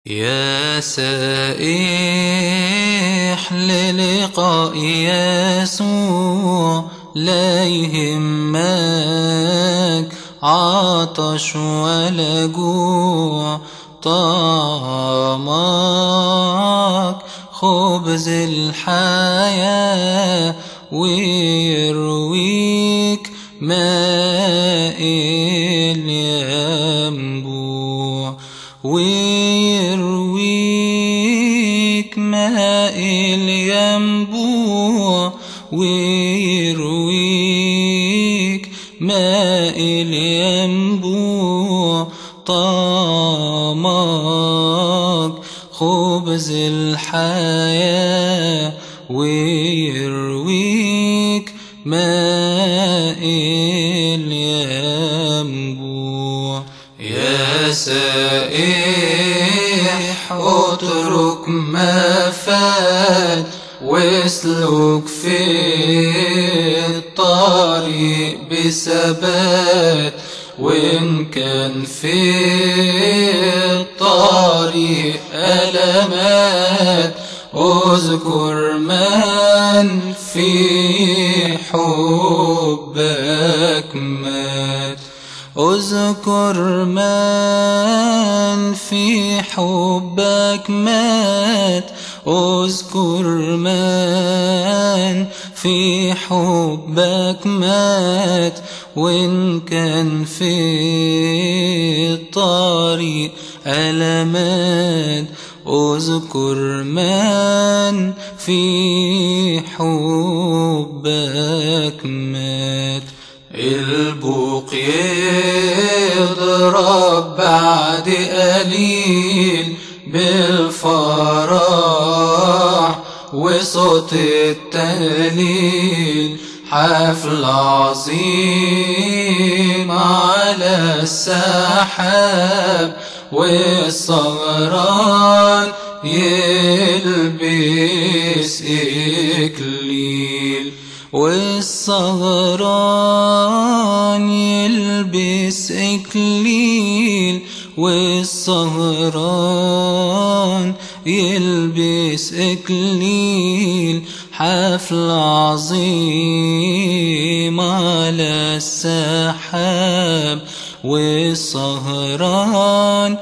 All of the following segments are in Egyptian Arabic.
يا سائح للقاء يسوع لا يهمك عطش ولا جوع طعمك خبز الحياة ويرويك ماء الينبوع ويرويك ماء الينبوع ويرويك ماء الينبوع طعمك خبز الحياة ويرويك ماء الينبوع يا سائح اترك ما فات واسلك في الطريق بثبات وإن كان في الطريق ألمات اذكر من في حبك مات اذكر من في حبك مات اذكر من في حبك مات وإن كان في الطريق ألمات اذكر من في حبك مات البوق يضرب بعد قليل بالفرح وصوت التهليل حفل عظيم على السحاب والصغران يلبس إكليل والصغران يلبس إكليل والصغران يلبس إكليل حفل عظيم على السحاب والصهران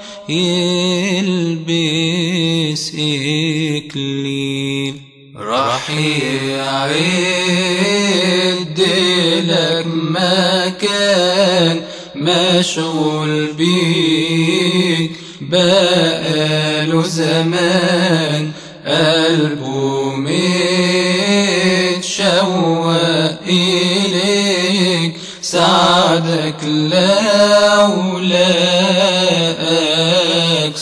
يلبس إكليل راح يعد لك مكان مشغول بيك بقاله زمان قلبه متشوق إليك سعدك لو لاقاك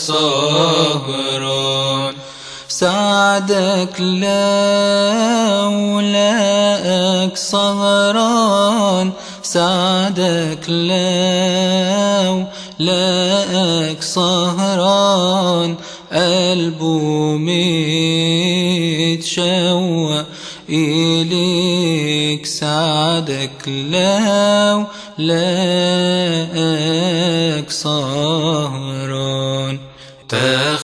سهران سعدك لو لاقاك سهران سعدك لو لاقاك سهران قلبه متشوق إليك سعدك لو لاقاك سهران